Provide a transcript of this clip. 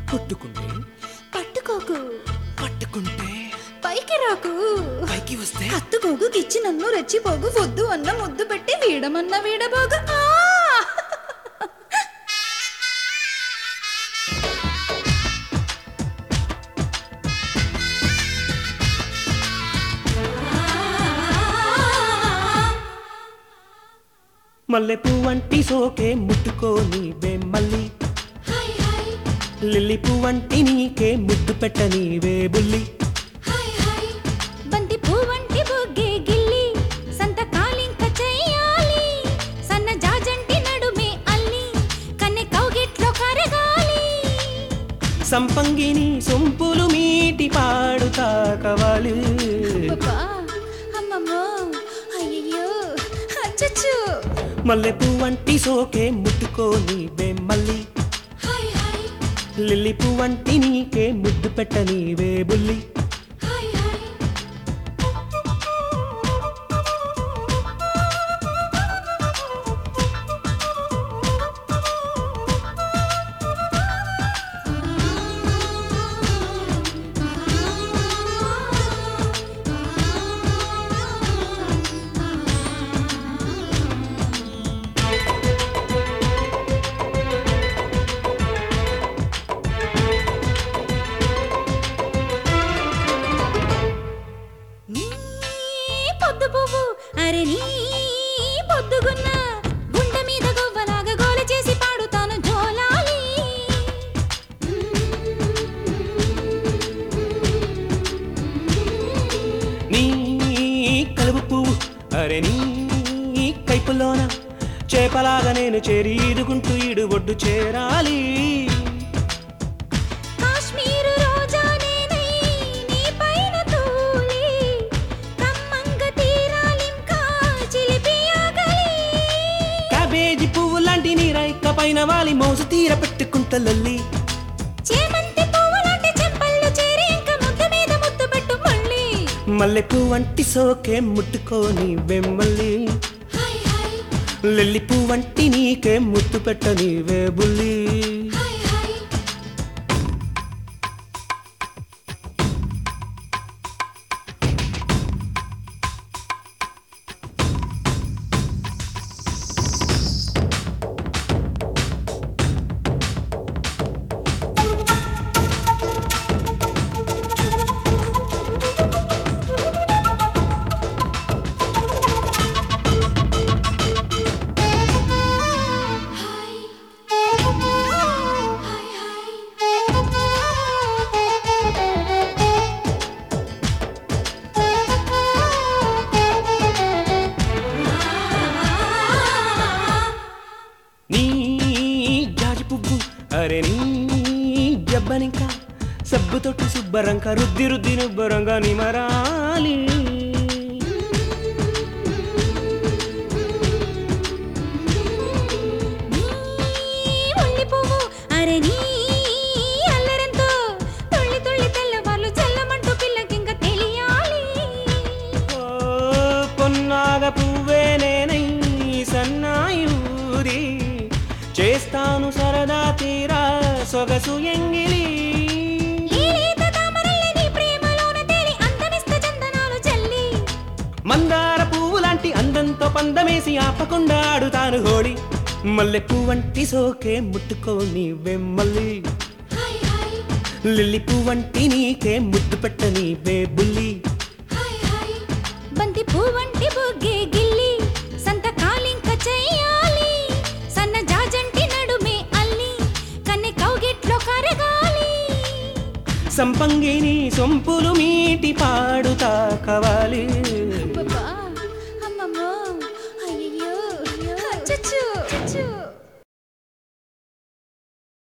కొట్టుకుంటే పట్టుకోకు పట్టుకుంటే పైకి రాకు పైకి వస్తే హత్తుకోకు గిచ్చి నన్ను రెచ్చిపోగు వద్దు అన్న ముద్దు పెట్టి వీడమన్న వీడబోగు ఆ! మల్లె పువ్వంటి సోకే ముట్టుకోని మళ్ళీ లిల్లీ పువ్వంటి నీకే ముద్దు పెట్టనీవే బుల్లి బంతి పువ్వంటి బొగ్గే గిల్లి సంత కాలింక చెయ్యాలి సన్న జాజంటి నడుమే అల్లి కన్నె కౌగిట్లో కరగాలి సంపంగిని సొంపులు మీటి పాడుతా కవాలి అబ్బబ్బా, అమ్మమ్మో అయ్యయ్యో అచ్చచ్చు మల్లె పువ్వంటి సోకే ముట్టుకోని మళ్ళీ లిల్లీ పువ్వంటి నీకే ముద్దు పెట్టనీవే బుల్లి నీ పొద్దు పువ్వు అరే నీ పొద్దుగున్న గుండె మీద గొవ్వలాగా గోల చేసి పాడుతాను జోలాలి నీ కలుపు పువ్వు అరే నీ కైపులోన చేపలాగా నేను చేరి ఈదుకుంటూ ఈడు ఒడ్డు చేరాలి కాశ్మీరు రోజా నేనై నీ పైన తూలి కమ్మంగ తీరాలింకా చిలిపి ఆగలి క్యాబేజీ పువ్వు లాంటి నీ రైక పైన వాలి మోసు తీర పెట్టుకుంట లల్లి చేమంతి పువ్వులాంటి చెంపల్లో చేరి ఇంకా ముద్ద మీద ముద్దు పెట్టు మళ్ళీ మల్లె పువ్వంటి సోకే ముట్టుకోని వెమ్మల్లి లిల్లీ పువ్వంటి నీకే ముద్దు పెట్టనీవే బుల్లి నీ జాజి పువ్వు అరే నీ జబ్బనింకా సబ్బుతోటి శుభ్రంక రుద్ది రుద్ది నుబ్బరంగా నిమరాలి నీ ఉల్లి పువ్వు అరే నీ అల్లరంతో తుళ్ళి తుళ్ళి తెల్లవార్లు చల్లమంటూ పిల్లకింక తెలియాలి ఓ పొన్నాగ పువ్వే నేనై సన్నాయూరి చేస్తాను సరదా తీరా సొగసు ఎంగిలి లేలేత తామరల్లే నీ ప్రేమలోన తేలి అందమిస్త చందనాలు చల్లి మందార పువ్వు లాంటి అందంతో పందమేసి ఆపకుండా ఆడుతాను హోళి మల్లె పువ్వంటి సోకే ముట్టుకోని వెమ్మల్లి లిల్లీ పువ్వంటి నీకే ముద్దు పెట్టని బుల్లి బంతి పువ్వంటి బొగ్గే గిల్లి సంత కాలింక చెయ్యాలి సన్న జాజంటి నడుమే అల్లి కన్నె కౌగిట్లో కరగాలి సంపంగిని సొంపులు మీటి పాడుతా కవాలి